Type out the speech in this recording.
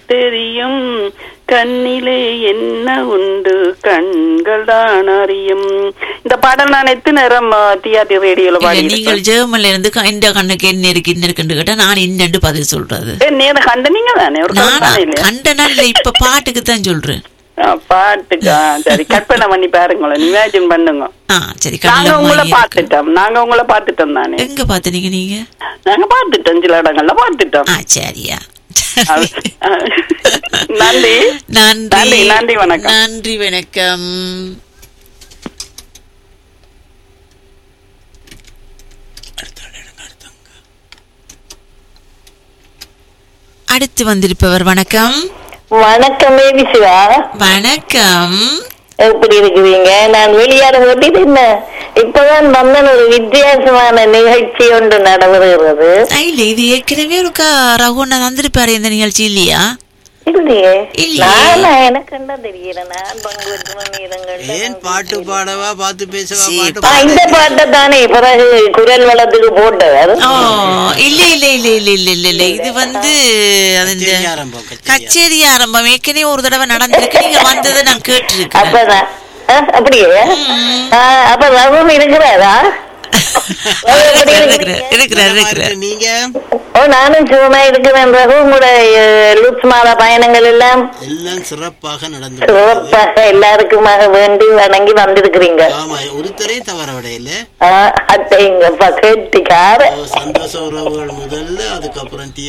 தெரியும் கண்ணிலே என்ன உண்டு கண்கள் தான் அறியும் இந்த பாடல் நான் எத்தனை நேரம் டிஆர்டி ரேடியோல இல்ல, பாடி நீங்கள் ஜெர்மன்ல இருந்து க- இந்த கண்ணுக்கு என்ன இருக்கு என்ன இருக்குன்னு கேட்டா நான் என்னண்டு பதில் சொல்றது நேரம் கண்ட நீங்க தானே ஒரு நானா தானே இல்லையா கண்டனா இல்ல இப்ப பாட்டுக்கு தான் சொல்றேன் ஆ, பாட்டுக்கா சரி கற்பனை பண்ணி பாருங்களேன் இமேஜின் பண்ணுங்க ஆ சரி நாங்க கடல உங்களை மாதிரி இருக்கு. பாத்துட்டோம் நாங்க உங்களை பாத்துட்டோம் தானே எங்க பாத்துனீங்க நீங்க நாங்க பாத்துட்டோம் சில இடங்கள்ல பாத்துட்டோம் ஆ சரியா அது, ஆ, நன்றி நன்றி நன்றி, நன்றி, வணக்கம். நன்றி வணக்கம் அடுத்து வந்திருப்பவர் வணக்கம் வணக்கம் மேபி சிவா வணக்கம் எப்படி இருக்கிறீங்க நான் வெளியாட ஓட்டிட்டு என்ன இப்பதான் வந்தன் ஒரு வித்தியாசமான நிகழ்ச்சி ஒன்று நடைபெறுகிறது ஆ, இல்ல இது ஏற்கனவே ஒரு ரகுண்ணா வந்திருப்பாரு இந்த நிகழ்ச்சி இல்லையா இல்லையே இல்லையே. நானா எனக்கு என்ன தெரியல நான் பங்கு பெற்றணும் மீதங்கள் ஏன் பாட்டு பாடவா பாத்து பேசவா சீ, பாட்டு ஆ, இந்த பாட்டை தானே பிறகு குரல் வளத்துக்கு போட்டவர் ஓ இல்ல இல்ல இல்ல இல்ல இல்ல இல்ல இல்ல இது வந்து அது இந்த கச்சேரி ஆரம்பம், கச்சேரி கச்சேரி ஆரம்பம் ஏற்கனவே ஒரு தடவை நடந்திருக்கு நீங்க வந்ததை நான் கேட்டிருக்கேன் அப்பதான் ஆ, அப்படியே ஆ, அப்ப ரவும் இருக்கிறாரா எப்படி இருக்கிறார் இருக்கிறார் இருக்கிறார் நீங்க ஓ நானும் சும்மா இருக்கிறேன் ரகு கூட லுட்ஸ் மாத பயணங்கள் எல்லாம் எல்லாம் சிறப்பாக நடந்து சிறப்பாக எல்லாருக்குமாக வேண்டி வணங்கி வந்திருக்கிறீங்க ஆமா ஒருத்தரே தவற விடையில அத்தைங்கப்பா கேட்டிக்கார சந்தோஷ உறவுகள் முதல்ல அதுக்கப்புறம் டி